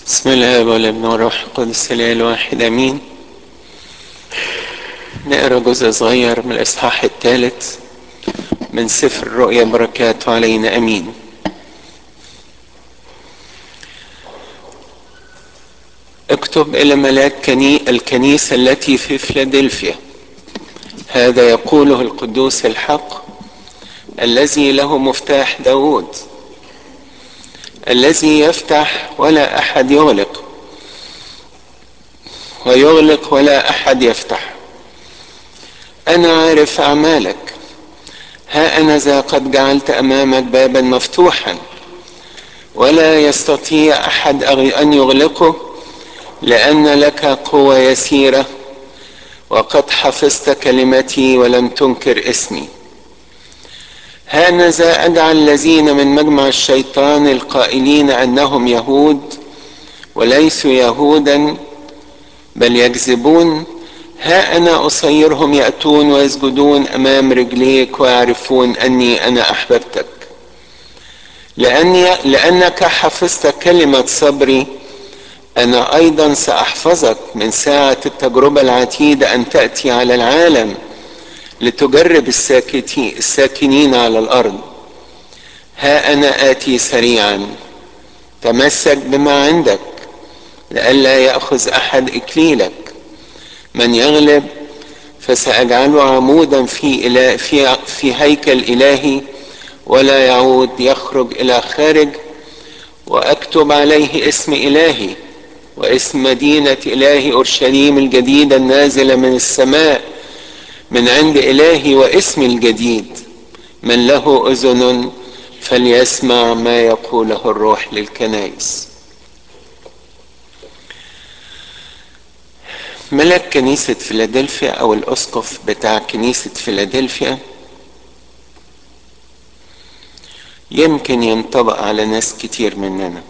بسم الله والابن والروح القدس الاله الواحد امين نقرا جزء صغير من الاصحاح الثالث من سفر الرؤيا بركاته علينا امين اكتب الى ملاك كني الكنيسه التي في فيلادلفيا هذا يقوله القدوس الحق الذي له مفتاح داود الذي يفتح ولا احد يغلق ويغلق ولا احد يفتح انا عارف اعمالك ها انا ذا قد جعلت امامك بابا مفتوحا ولا يستطيع احد ان يغلقه لان لك قوه يسيره وقد حفظت كلمتي ولم تنكر اسمي هانذا اجعل الذين من مجمع الشيطان القائلين انهم يهود وليسوا يهودا بل يكذبون ها انا اصيرهم ياتون ويسجدون امام رجليك ويعرفون اني انا احببتك لاني لانك حفظت كلمه صبري انا ايضا ساحفظك من ساعه التجربه العتيده ان تاتي على العالم لتجرب الساكتين الساكنين على الارض ها انا اتي سريعا تمسك بما عندك لئلا ياخذ احد اكليلك من يغلب فساجعله عمودا في إله في في هيكل الهي ولا يعود يخرج الى خارج واكتب عليه اسم الهي واسم مدينه الهي اورشليم الجديده النازله من السماء من عند الهي واسمي الجديد من له اذن فليسمع ما يقوله الروح للكنائس ملك كنيسة فيلادلفيا أو الأسقف بتاع كنيسة فيلادلفيا يمكن ينطبق على ناس كتير مننا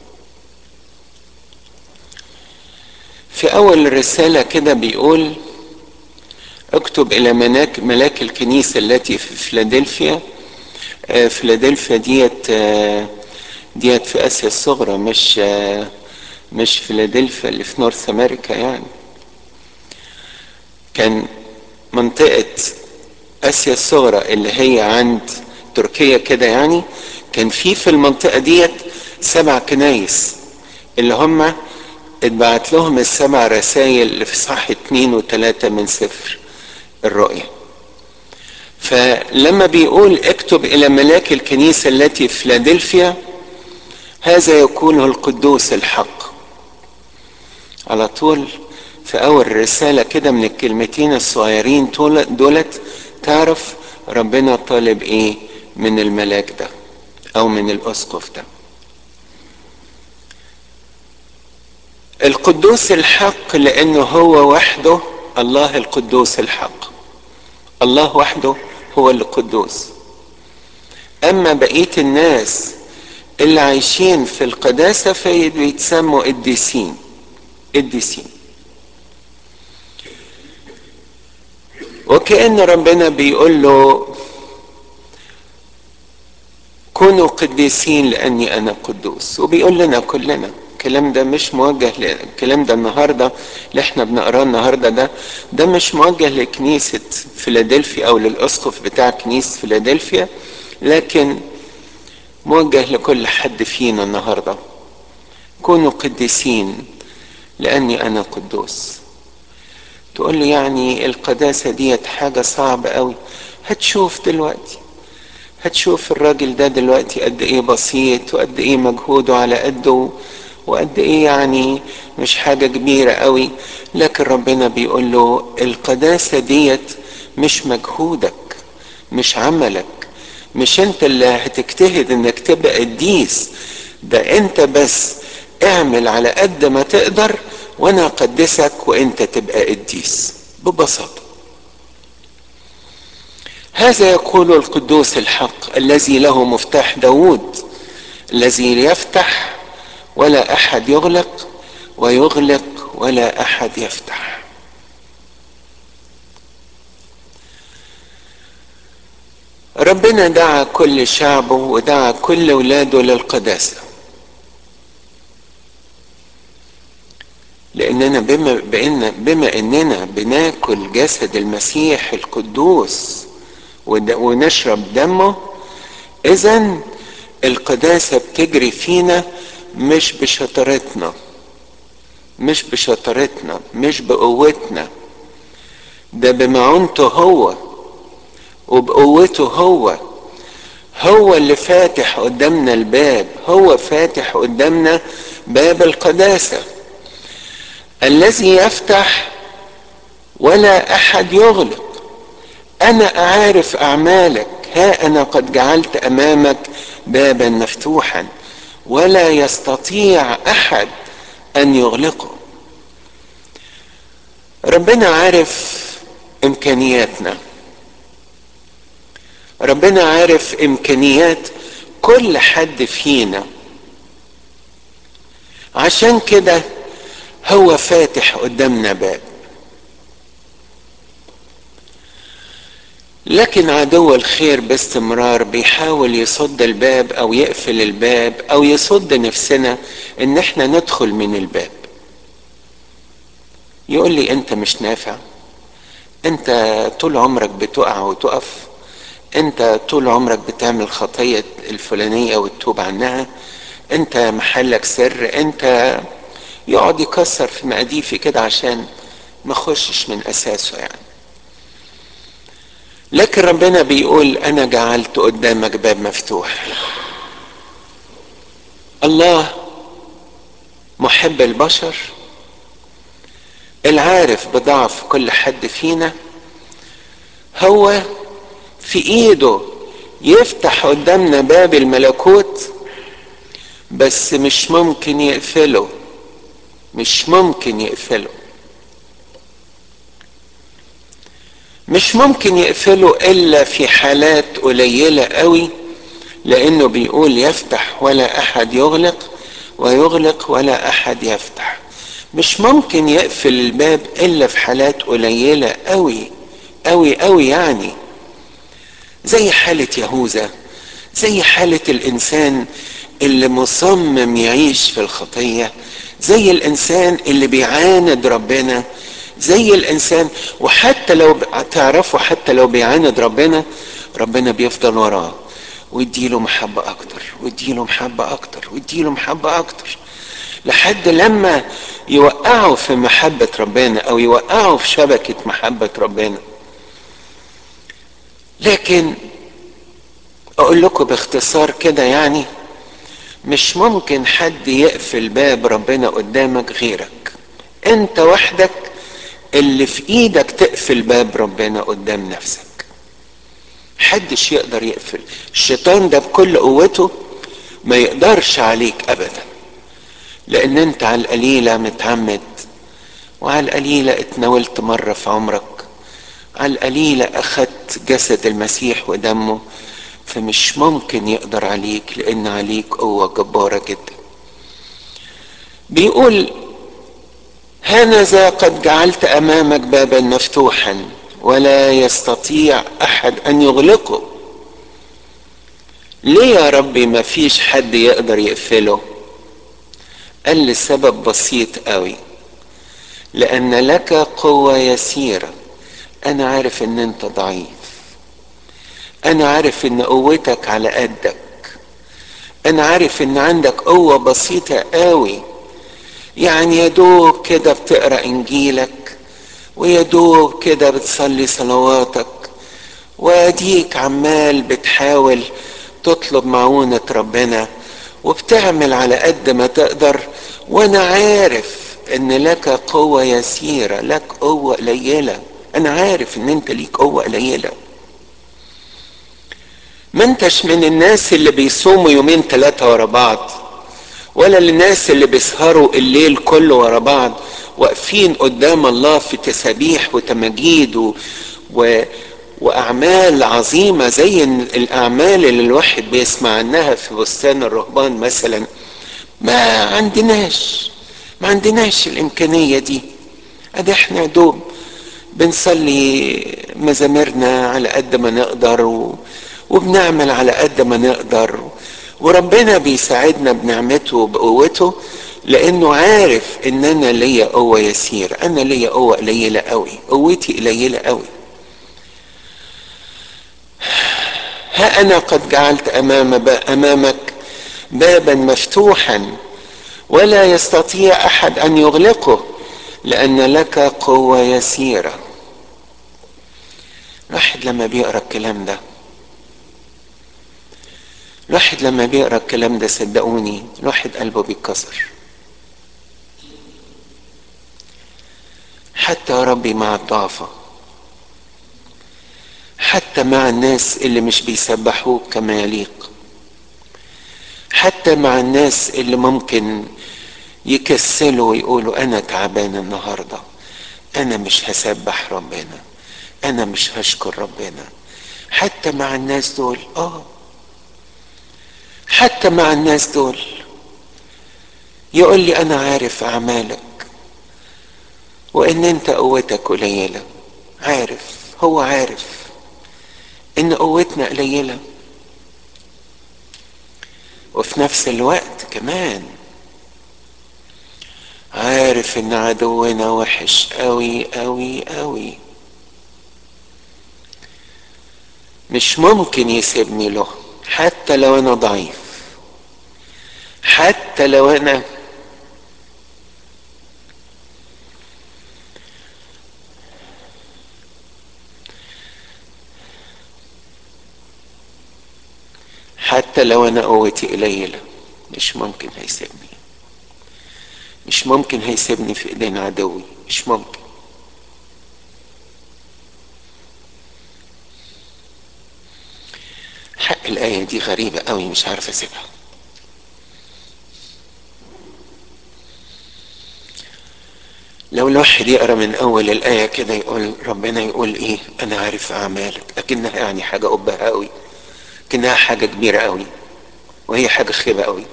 في أول رسالة كده بيقول اكتب الى ملاك ملاك الكنيسه التي في فيلادلفيا آه فيلادلفيا ديت آه ديت في اسيا الصغرى مش آه مش فيلادلفيا اللي في نورث امريكا يعني كان منطقه اسيا الصغرى اللي هي عند تركيا كده يعني كان في في المنطقه ديت سبع كنايس اللي هم اتبعت لهم السبع رسائل اللي في صح اتنين وتلاتة من سفر الرؤية فلما بيقول اكتب الى ملاك الكنيسة التي في فيلادلفيا هذا يكون القدوس الحق على طول في اول رسالة كده من الكلمتين الصغيرين دولت تعرف ربنا طالب ايه من الملاك ده او من الاسقف ده القدوس الحق لانه هو وحده الله القدوس الحق الله وحده هو القدوس اما بقيه الناس اللي عايشين في القداسه فبيتسموا قديسين قديسين وكأن ربنا بيقول له كونوا قديسين لأني أنا قدوس وبيقول لنا كلنا الكلام ده مش موجه الكلام ده النهارده اللي احنا بنقراه النهارده ده ده مش موجه لكنيسه فيلادلفيا او للاسقف بتاع كنيسه فيلادلفيا لكن موجه لكل حد فينا النهارده كونوا قديسين لاني انا قدوس تقول لي يعني القداسه ديت حاجه صعبه قوي هتشوف دلوقتي هتشوف الراجل ده دلوقتي قد ايه بسيط وقد ايه مجهوده على قده وقد ايه يعني مش حاجة كبيرة قوي لكن ربنا بيقول له القداسة ديت مش مجهودك مش عملك مش انت اللي هتجتهد انك تبقى قديس ده انت بس اعمل على قد ما تقدر وانا اقدسك وانت تبقى قديس ببساطة هذا يقول القدوس الحق الذي له مفتاح داود الذي يفتح ولا احد يغلق ويغلق ولا احد يفتح ربنا دعا كل شعبه ودعا كل ولاده للقداسه لاننا بما بإن بما اننا بناكل جسد المسيح القدوس ونشرب دمه اذا القداسه بتجري فينا مش بشطارتنا مش بشطارتنا مش بقوتنا ده بمعونته هو وبقوته هو هو اللي فاتح قدامنا الباب هو فاتح قدامنا باب القداسه الذي يفتح ولا احد يغلق انا اعرف اعمالك ها انا قد جعلت امامك بابا مفتوحا ولا يستطيع احد ان يغلقه ربنا عارف امكانياتنا ربنا عارف امكانيات كل حد فينا عشان كده هو فاتح قدامنا باب لكن عدو الخير باستمرار بيحاول يصد الباب او يقفل الباب او يصد نفسنا ان احنا ندخل من الباب يقول لي انت مش نافع انت طول عمرك بتقع وتقف انت طول عمرك بتعمل خطية الفلانية وتتوب عنها انت محلك سر انت يقعد يكسر في مقاديفي كده عشان ما اخشش من اساسه يعني لكن ربنا بيقول انا جعلت قدامك باب مفتوح الله محب البشر العارف بضعف كل حد فينا هو في ايده يفتح قدامنا باب الملكوت بس مش ممكن يقفله مش ممكن يقفله مش ممكن يقفله الا في حالات قليله قوي لانه بيقول يفتح ولا احد يغلق ويغلق ولا احد يفتح مش ممكن يقفل الباب الا في حالات قليله قوي قوي قوي يعني زي حاله يهوذا زي حاله الانسان اللي مصمم يعيش في الخطيه زي الانسان اللي بيعاند ربنا زي الانسان وحتى لو تعرفوا حتى لو بيعاند ربنا ربنا بيفضل وراه ويديله محبة أكتر ويديله محبة أكتر ويديله محبة أكتر لحد لما يوقعوا في محبة ربنا أو يوقعوا في شبكة محبة ربنا لكن أقول لكم باختصار كده يعني مش ممكن حد يقفل باب ربنا قدامك غيرك انت وحدك اللي في ايدك تقفل باب ربنا قدام نفسك محدش يقدر يقفل الشيطان ده بكل قوته ما يقدرش عليك ابدا لان انت على القليله متعمد وعلى القليله اتناولت مره في عمرك على القليله اخدت جسد المسيح ودمه فمش ممكن يقدر عليك لان عليك قوه جباره جدا بيقول هانذا قد جعلت امامك بابا مفتوحا ولا يستطيع احد ان يغلقه ليه يا ربي ما فيش حد يقدر يقفله قال لي سبب بسيط قوي لان لك قوه يسيره انا عارف ان انت ضعيف انا عارف ان قوتك على قدك انا عارف ان عندك قوه بسيطه قوي يعني يا دوب كده بتقرا انجيلك ويا دوب كده بتصلي صلواتك واديك عمال بتحاول تطلب معونة ربنا وبتعمل على قد ما تقدر وانا عارف ان لك قوة يسيرة لك قوة قليلة انا عارف ان انت ليك قوة قليلة ما انتش من الناس اللي بيصوموا يومين ثلاثة ورا بعض ولا الناس اللي بيسهروا الليل كله ورا بعض واقفين قدام الله في تسابيح وتماجيد و... و... واعمال عظيمه زي الاعمال اللي الواحد بيسمع عنها في بستان الرهبان مثلا ما عندناش ما عندناش الامكانيه دي ادي احنا دوب بنصلي مزاميرنا على قد ما نقدر و... وبنعمل على قد ما نقدر وربنا بيساعدنا بنعمته وبقوته لانه عارف ان انا ليا قوة يسير انا ليا قوة قليلة قوي قوتي قليلة قوي ها انا قد جعلت امام امامك بابا مفتوحا ولا يستطيع احد ان يغلقه لان لك قوة يسيرة الواحد لما بيقرا الكلام ده الواحد لما بيقرا الكلام ده صدقوني الواحد قلبه بيتكسر حتى يا ربي مع الضعفة حتى مع الناس اللي مش بيسبحوك كما يليق حتى مع الناس اللي ممكن يكسلوا ويقولوا انا تعبان النهارده انا مش هسبح ربنا انا مش هشكر ربنا حتى مع الناس دول اه حتى مع الناس دول يقول لي انا عارف اعمالك وان انت قوتك قليله عارف هو عارف ان قوتنا قليله وفي نفس الوقت كمان عارف ان عدونا وحش قوي قوي قوي مش ممكن يسيبني له حتى لو انا ضعيف حتى لو انا حتى لو انا قوتي قليله مش ممكن هيسيبني مش ممكن هيسيبني في ايدين عدوي مش ممكن حق الآية دي غريبة قوي مش عارف أسيبها لو الواحد يقرا من أول الآية كده يقول ربنا يقول إيه أنا عارف أعمالك لكنها يعني حاجة قبها قوي لكنها حاجة كبيرة قوي وهي حاجة خيبة قوي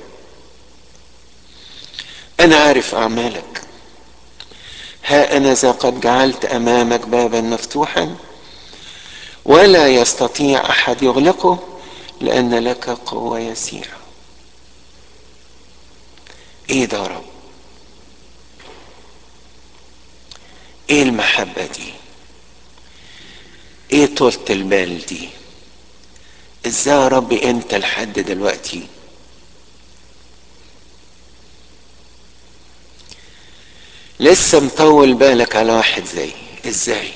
أنا عارف أعمالك ها أنا ذا قد جعلت أمامك بابا مفتوحا ولا يستطيع أحد يغلقه لأن لك قوة يسيرة إيه ده رب إيه المحبة دي إيه طولة البال دي إزاي يا رب أنت لحد دلوقتي لسه مطول بالك على واحد زي ازاي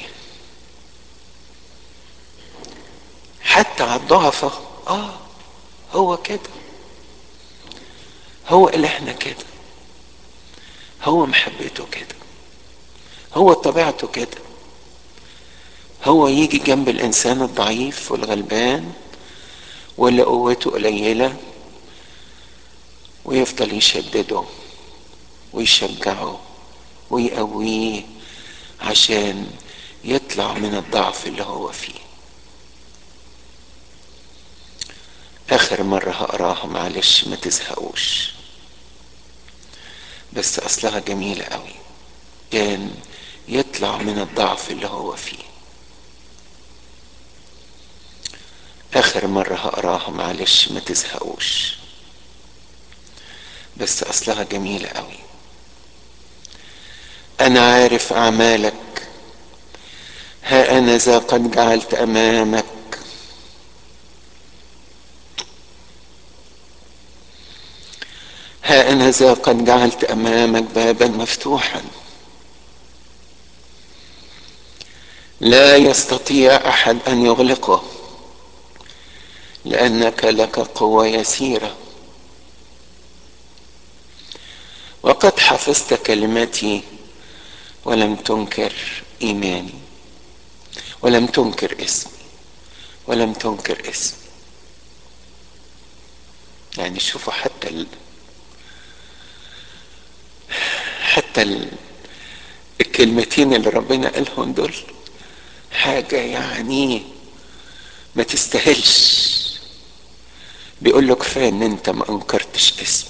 حتى على الضعفة اه هو كده هو اللي احنا كده هو محبته كده هو طبيعته كده هو يجي جنب الانسان الضعيف والغلبان واللي قوته قليله ويفضل يشدده ويشجعه ويقويه عشان يطلع من الضعف اللي هو فيه اخر مرة هقراها معلش ما تزهقوش بس اصلها جميلة قوي كان يطلع من الضعف اللي هو فيه اخر مرة هقراها معلش ما تزهقوش بس اصلها جميلة قوي انا عارف اعمالك ها انا ذا قد جعلت امامك ها انا ذا قد جعلت امامك بابا مفتوحا لا يستطيع احد ان يغلقه لانك لك قوه يسيره وقد حفظت كلمتي ولم تنكر ايماني ولم تنكر اسمي ولم تنكر اسمي يعني شوفوا حتى ال... حتى ال... الكلمتين اللي ربنا قالهم دول حاجة يعني ما تستاهلش بيقول له كفاية ان انت ما انكرتش اسمي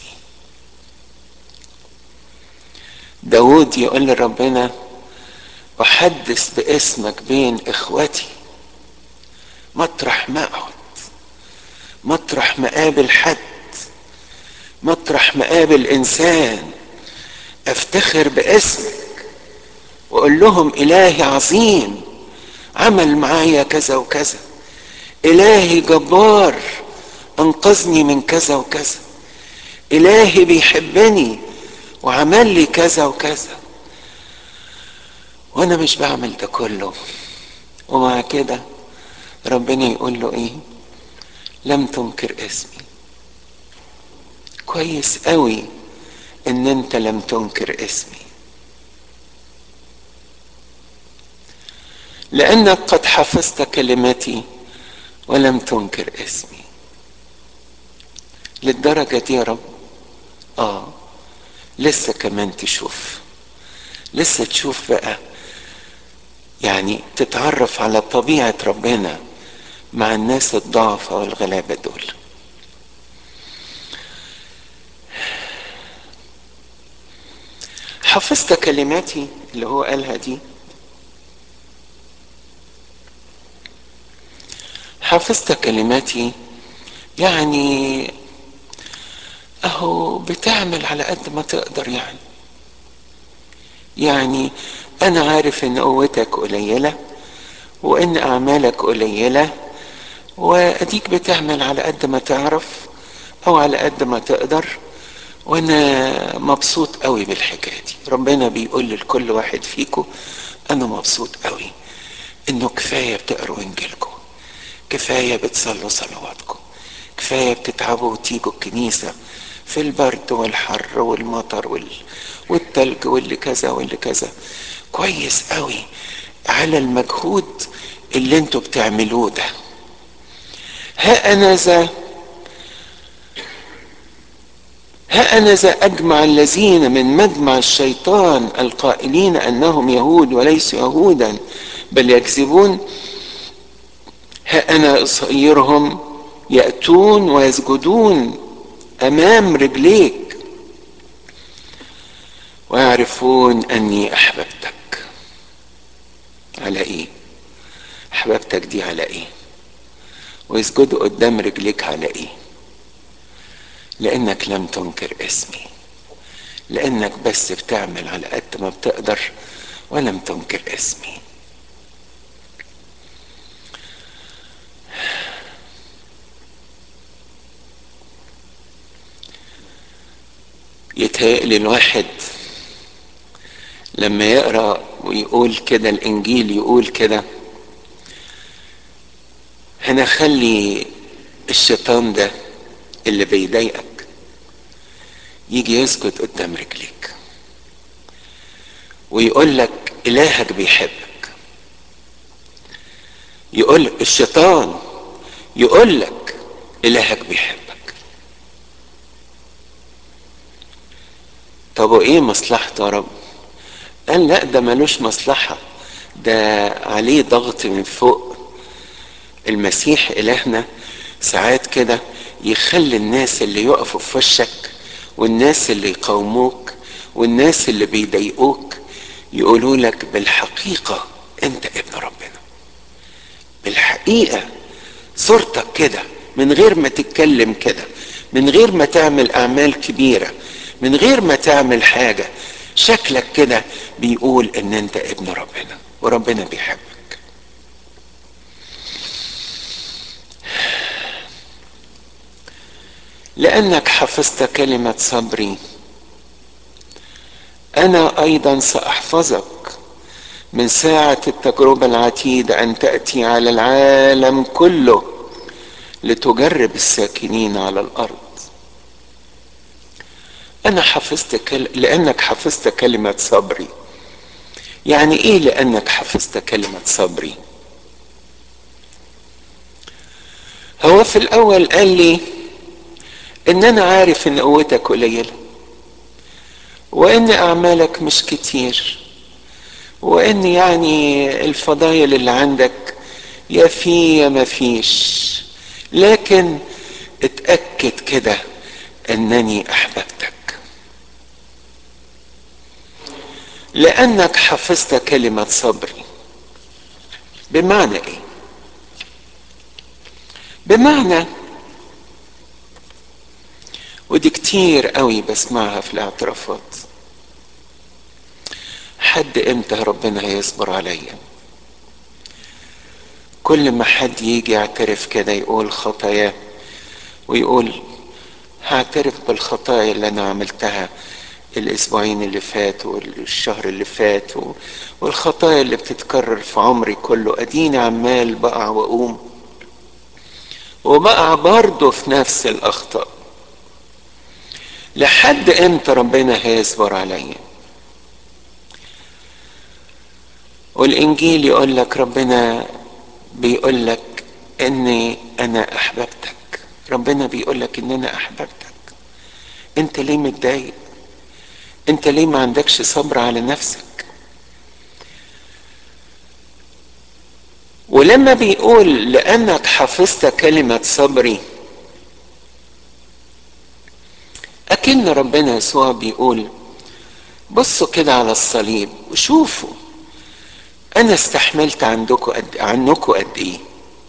داود يقول لربنا احدث باسمك بين اخوتي مطرح ما اقعد مطرح ما قابل حد مطرح ما قابل انسان افتخر باسمك واقول لهم الهي عظيم عمل معايا كذا وكذا الهي جبار انقذني من كذا وكذا الهي بيحبني وعمل لي كذا وكذا وانا مش بعمل ده كله ومع كده ربنا يقول له ايه لم تنكر اسمي كويس قوي ان انت لم تنكر اسمي لانك قد حفظت كلمتي ولم تنكر اسمي للدرجة دي يا رب اه لسه كمان تشوف لسه تشوف بقى يعني تتعرف على طبيعة ربنا مع الناس الضعفة والغلابة دول حفظت كلماتي اللي هو قالها دي حفظت كلماتي يعني اهو بتعمل على قد ما تقدر يعني يعني انا عارف ان قوتك قليله وان اعمالك قليله واديك بتعمل على قد ما تعرف او على قد ما تقدر وانا مبسوط قوي بالحكايه دي ربنا بيقول لكل واحد فيكم انا مبسوط قوي انه كفايه بتقروا انجيلكم كفايه بتصلوا صلواتكم كفايه بتتعبوا وتيجوا الكنيسه في البرد والحر والمطر وال... والتلج واللي كذا واللي كذا كويس قوي على المجهود اللي انتوا بتعملوه ده ها انا ذا ها أنا ذا أجمع الذين من مجمع الشيطان القائلين أنهم يهود وليسوا يهودا بل يكذبون ها أنا أصيرهم يأتون ويسجدون أمام رجليك ويعرفون أني أحببتك على إيه؟ أحببتك دي على إيه؟ ويسجدوا قدام رجليك على إيه؟ لانك لم تنكر اسمي لانك بس بتعمل على قد ما بتقدر ولم تنكر اسمي يتهيألي الواحد لما يقرا ويقول كده الانجيل يقول كده هنخلي الشيطان ده اللي بيضايقك يجي يسجد قدام رجليك ويقول لك الهك بيحبك يقول الشيطان يقول لك الهك بيحبك طب وايه مصلحته يا رب قال لا ده ملوش مصلحه ده عليه ضغط من فوق المسيح الهنا ساعات كده يخلي الناس اللي يقفوا في وشك والناس اللي يقاوموك والناس اللي بيضايقوك يقولوا لك بالحقيقة انت ابن ربنا بالحقيقة صورتك كده من غير ما تتكلم كده من غير ما تعمل اعمال كبيرة من غير ما تعمل حاجة شكلك كده بيقول ان انت ابن ربنا وربنا بيحبك لانك حفظت كلمه صبري انا ايضا ساحفظك من ساعه التجربه العتيده ان تاتي على العالم كله لتجرب الساكنين على الارض انا حفظت كل... لانك حفظت كلمه صبري يعني ايه لانك حفظت كلمه صبري هو في الاول قال لي ان انا عارف ان قوتك قليله وان اعمالك مش كتير وان يعني الفضايل اللي عندك يا في يا ما فيش لكن اتاكد كده انني احببتك لانك حفظت كلمه صبري بمعنى ايه بمعنى ودي كتير قوي بسمعها في الاعترافات لحد امتى ربنا هيصبر عليا كل ما حد يجي يعترف كده يقول خطاياه ويقول هعترف بالخطايا اللي انا عملتها الاسبوعين اللي فاتوا والشهر اللي فات والخطايا اللي بتتكرر في عمري كله اديني عمال بقع واقوم وبقع برضه في نفس الاخطاء لحد امتى ربنا هيصبر عليا والانجيل يقول لك ربنا بيقول لك اني انا احببتك ربنا بيقول لك ان انا احببتك انت ليه متضايق انت ليه ما عندكش صبر على نفسك ولما بيقول لانك حفظت كلمه صبري اكن ربنا يسوع بيقول بصوا كده على الصليب وشوفوا انا استحملت عندكم قد عنكم قد ايه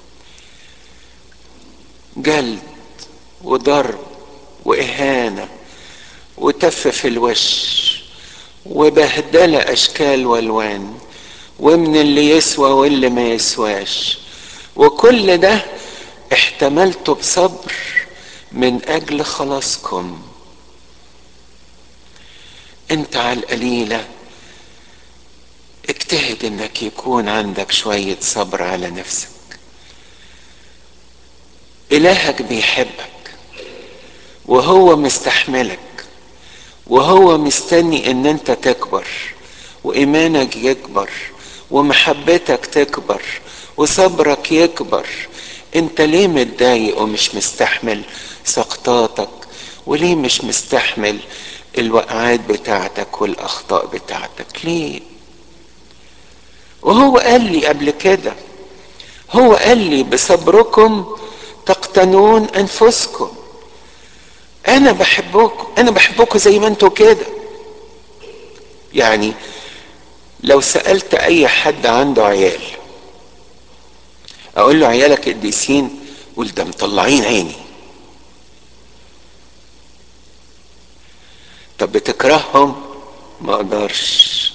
جلد وضرب واهانه وتف في الوش وبهدله اشكال والوان ومن اللي يسوى واللي ما يسواش وكل ده احتملته بصبر من اجل خلاصكم انت على القليله اجتهد انك يكون عندك شويه صبر على نفسك الهك بيحبك وهو مستحملك وهو مستني ان انت تكبر وايمانك يكبر ومحبتك تكبر وصبرك يكبر انت ليه متضايق ومش مستحمل سقطاتك وليه مش مستحمل الوقعات بتاعتك والاخطاء بتاعتك ليه وهو قال لي قبل كده هو قال لي بصبركم تقتنون انفسكم انا بحبكم انا بحبكم زي ما انتوا كده يعني لو سالت اي حد عنده عيال اقول له عيالك قديسين يقول ده مطلعين عيني طب بتكرههم ما اقدرش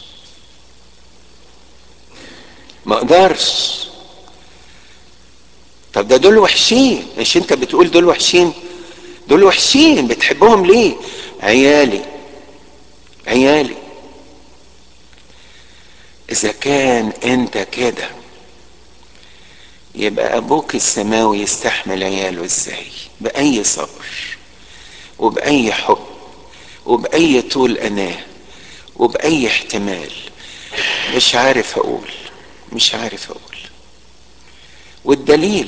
ما اقدرش طب ده دول وحشين مش انت بتقول دول وحشين دول وحشين بتحبهم ليه عيالي عيالي اذا كان انت كده يبقى ابوك السماوي يستحمل عياله ازاي باي صبر وباي حب وباي طول اناه وباي احتمال مش عارف اقول مش عارف اقول والدليل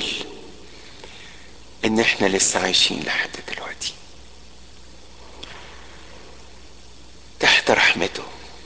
ان احنا لسه عايشين لحد دلوقتي تحت رحمته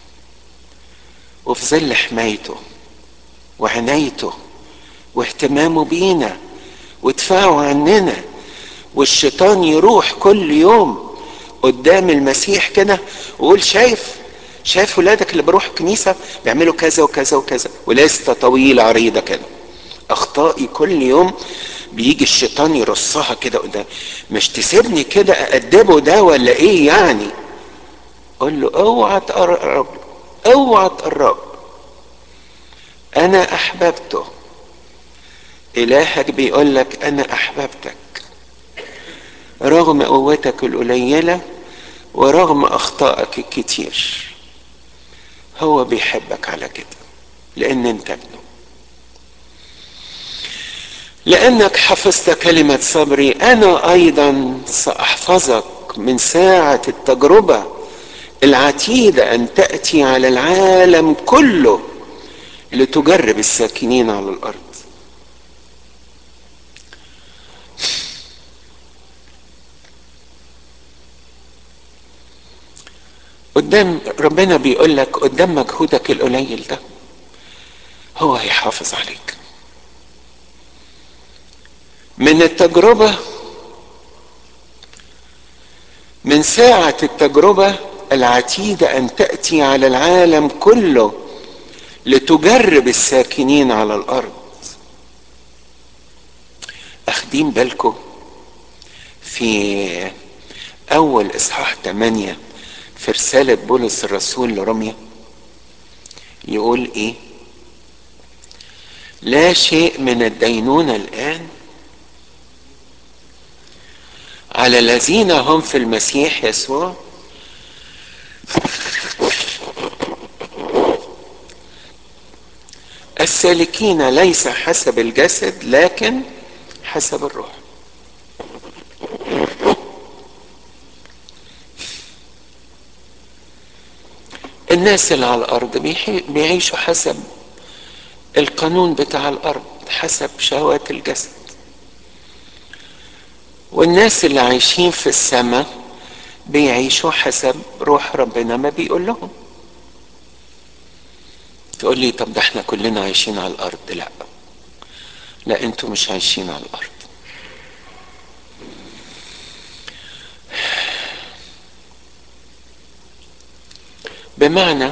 وفي ظل حمايته وعنايته واهتمامه بينا ودفاعه عننا والشيطان يروح كل يوم قدام المسيح كده ويقول شايف شايف ولادك اللي بيروحوا الكنيسة بيعملوا كذا وكذا وكذا ولسه طويلة عريضة كده أخطائي كل يوم بيجي الشيطان يرصها كده قدام مش تسيبني كده أأدبه ده ولا إيه يعني قول له اوعى تقرب اوعى تقرب أنا أحببته إلهك بيقول لك أنا أحببتك رغم قوتك القليلة ورغم أخطائك الكتير هو بيحبك على كده لأن أنت ابنه لأنك حفظت كلمة صبري أنا أيضا سأحفظك من ساعة التجربة العتيدة أن تأتي على العالم كله لتجرب الساكنين على الأرض قدام ربنا بيقول لك قدام مجهودك القليل ده هو هيحافظ عليك من التجربة من ساعة التجربة العتيدة أن تأتي على العالم كله لتجرب الساكنين على الأرض أخدين بالكم في أول إصحاح 8 في رسالة بولس الرسول لرمية يقول ايه لا شيء من الدينونة الآن على الذين هم في المسيح يسوع السالكين ليس حسب الجسد لكن حسب الروح الناس اللي على الارض بيعيشوا حسب القانون بتاع الارض حسب شهوات الجسد والناس اللي عايشين في السماء بيعيشوا حسب روح ربنا ما بيقول لهم تقول لي طب ده احنا كلنا عايشين على الارض لا لا انتوا مش عايشين على الارض بمعنى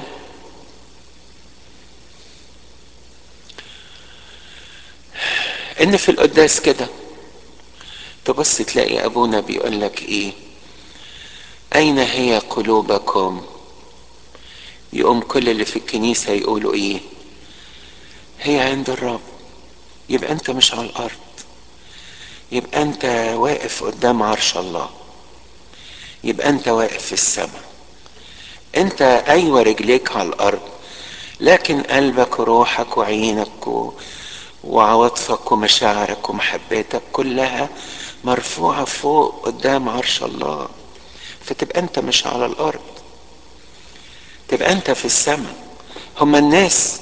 ان في القداس كده تبص تلاقي ابونا بيقول لك ايه اين هي قلوبكم يقوم كل اللي في الكنيسة يقولوا ايه هي عند الرب يبقى انت مش على الارض يبقى انت واقف قدام عرش الله يبقى انت واقف في السماء انت ايوه رجليك على الارض لكن قلبك وروحك وعينك و... وعواطفك ومشاعرك ومحبتك كلها مرفوعة فوق قدام عرش الله فتبقى انت مش على الارض تبقى انت في السماء هما الناس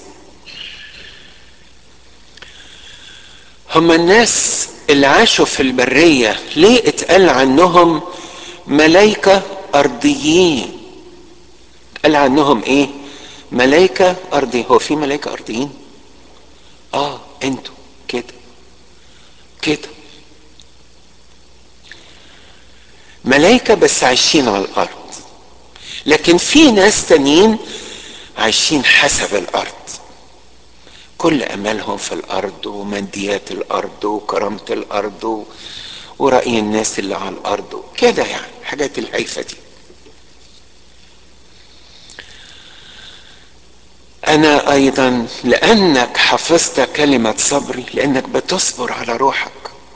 هما الناس اللي عاشوا في البرية ليه اتقال عنهم ملايكة أرضيين قال عنهم ايه ملايكة أرضيين هو في ملايكة أرضيين اه انتوا كده كده ملايكة بس عايشين على الأرض لكن في ناس تانيين عايشين حسب الأرض كل أملهم في الأرض وماديات الأرض وكرامة الأرض ورأي الناس اللي على الأرض كده يعني حاجات الهيفة دي أنا أيضا لأنك حفظت كلمة صبري لأنك بتصبر على روحك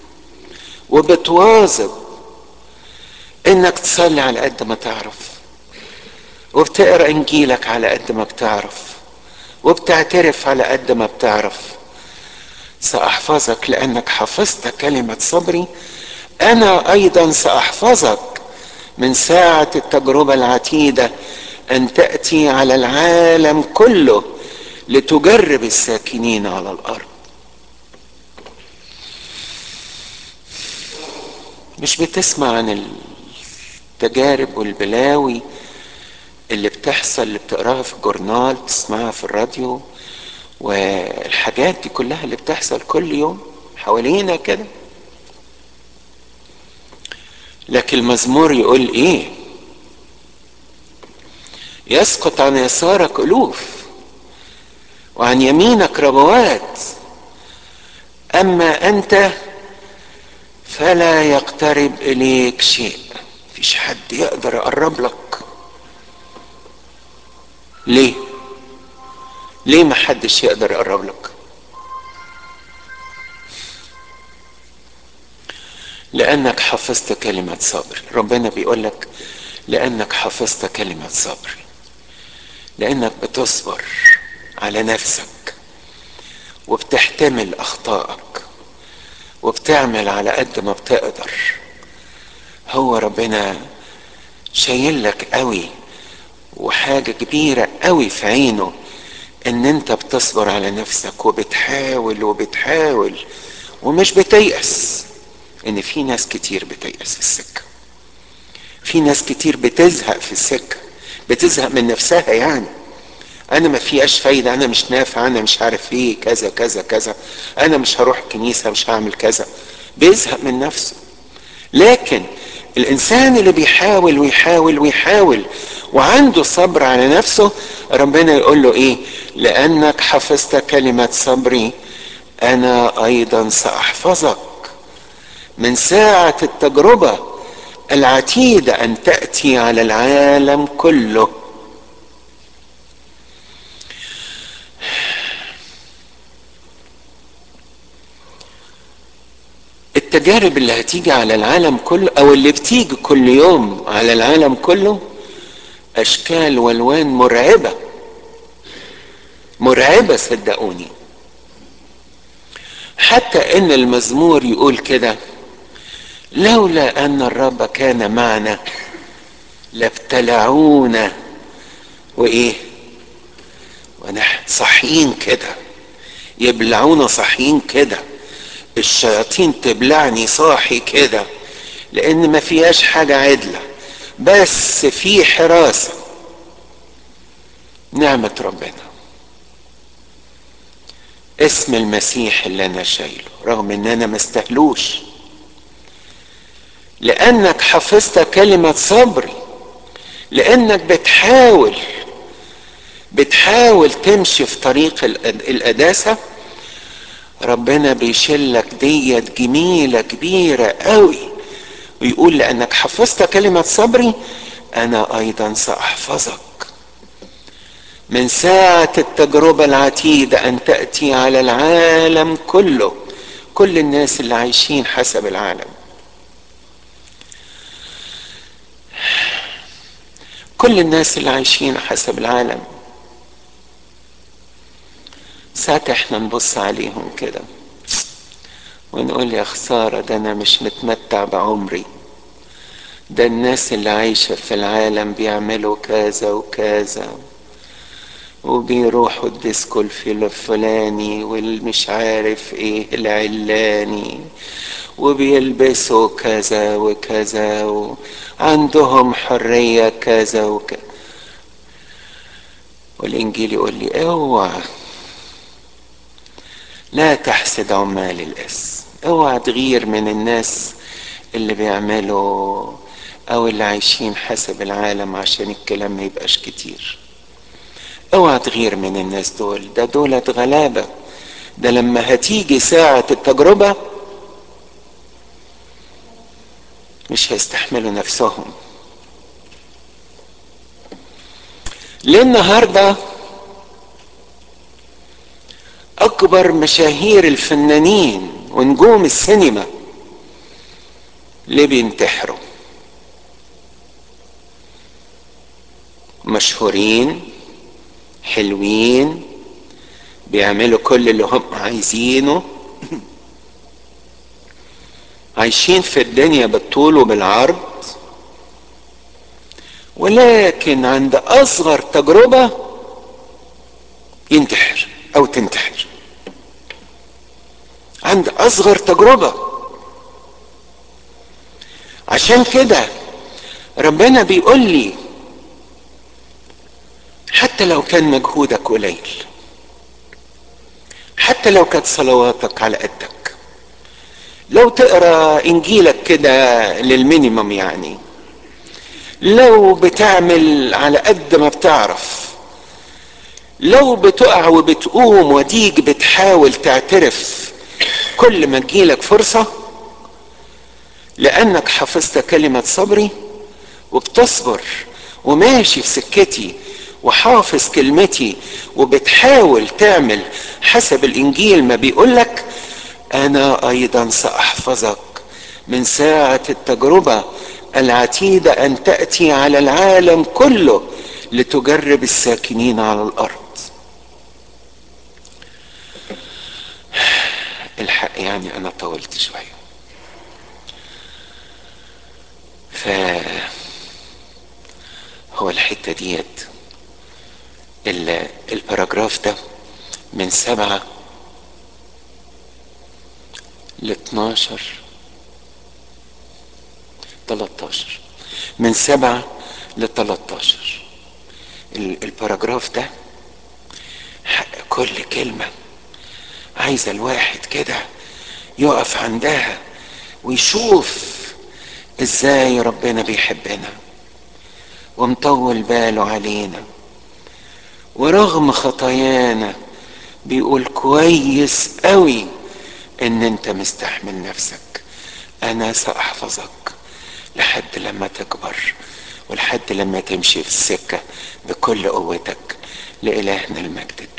وبتواظب إنك تصلي على قد ما تعرف وبتقرا إنجيلك على قد ما بتعرف وبتعترف على قد ما بتعرف سأحفظك لأنك حفظت كلمة صبري أنا أيضا سأحفظك من ساعة التجربة العتيدة أن تأتي على العالم كله لتجرب الساكنين على الأرض مش بتسمع عن التجارب والبلاوي اللي بتحصل اللي بتقراها في الجورنال تسمعها في الراديو والحاجات دي كلها اللي بتحصل كل يوم حوالينا كده لكن المزمور يقول ايه يسقط عن يسارك الوف وعن يمينك ربوات اما انت فلا يقترب اليك شيء مفيش حد يقدر يقرب لك ليه ليه ما حدش يقدر يقرب لك لانك حفظت كلمة صبر ربنا بيقول لك لانك حفظت كلمة صبر لانك بتصبر على نفسك وبتحتمل اخطائك وبتعمل على قد ما بتقدر هو ربنا شايل لك قوي وحاجة كبيرة قوي في عينه ان انت بتصبر على نفسك وبتحاول وبتحاول ومش بتيأس ان في ناس كتير بتيأس في السكة في ناس كتير بتزهق في السكة بتزهق من نفسها يعني انا ما فيهاش فايدة انا مش نافع انا مش عارف ايه كذا كذا كذا انا مش هروح كنيسة مش هعمل كذا بيزهق من نفسه لكن الانسان اللي بيحاول ويحاول ويحاول وعنده صبر على نفسه ربنا يقول له ايه لانك حفظت كلمة صبري انا ايضا ساحفظك من ساعة التجربة العتيدة ان تأتي على العالم كله التجارب اللي هتيجي على العالم كله او اللي بتيجي كل يوم على العالم كله اشكال والوان مرعبه مرعبه صدقوني حتى ان المزمور يقول كده لولا ان الرب كان معنا لابتلعونا وايه ونحن صاحيين كده يبلعونا صاحيين كده الشياطين تبلعني صاحي كده لان ما فيهاش حاجه عدله بس في حراسه نعمه ربنا اسم المسيح اللي انا شايله رغم ان انا ما استهلوش لانك حفظت كلمه صبري لانك بتحاول بتحاول تمشي في طريق القداسه ربنا بيشلك ديت جميله كبيره قوي ويقول لانك حفظت كلمه صبري انا ايضا ساحفظك من ساعه التجربه العتيده ان تاتي على العالم كله كل الناس اللي عايشين حسب العالم كل الناس اللي عايشين حسب العالم ساعات احنا نبص عليهم كده ونقول يا خسارة ده أنا مش متمتع بعمري ده الناس اللي عايشة في العالم بيعملوا كذا وكذا وبيروحوا الديسكو الفلاني والمش عارف ايه العلاني وبيلبسوا كذا وكذا وعندهم حرية كذا وكذا والإنجيل يقول لي اوعى لا تحسد عمال الاسم اوعى تغير من الناس اللي بيعملوا او اللي عايشين حسب العالم عشان الكلام ما يبقاش كتير اوعى تغير من الناس دول ده دولت غلابة ده لما هتيجي ساعة التجربة مش هيستحملوا نفسهم ليه النهارده اكبر مشاهير الفنانين ونجوم السينما ليه بينتحروا مشهورين حلوين بيعملوا كل اللي هم عايزينه عايشين في الدنيا بالطول وبالعرض ولكن عند اصغر تجربه ينتحر او تنتحر عند اصغر تجربه عشان كده ربنا بيقول لي حتى لو كان مجهودك قليل حتى لو كانت صلواتك على قدك لو تقرا انجيلك كده للمينيمم يعني لو بتعمل على قد ما بتعرف لو بتقع وبتقوم وديك بتحاول تعترف كل ما تجيلك فرصة لأنك حفظت كلمة صبري وبتصبر وماشي في سكتي وحافظ كلمتي وبتحاول تعمل حسب الإنجيل ما بيقولك أنا أيضا سأحفظك من ساعة التجربة العتيدة أن تأتي على العالم كله لتجرب الساكنين على الأرض الحق يعني أنا طولت شوية ف هو الحتة ديت الباراجراف ده من سبعة ل 12 13 من سبعة ل 13 الباراجراف ده كل كلمة عايزة الواحد كده يقف عندها ويشوف ازاي ربنا بيحبنا ومطول باله علينا ورغم خطايانا بيقول كويس قوي ان انت مستحمل نفسك انا ساحفظك لحد لما تكبر ولحد لما تمشي في السكه بكل قوتك لالهنا المجد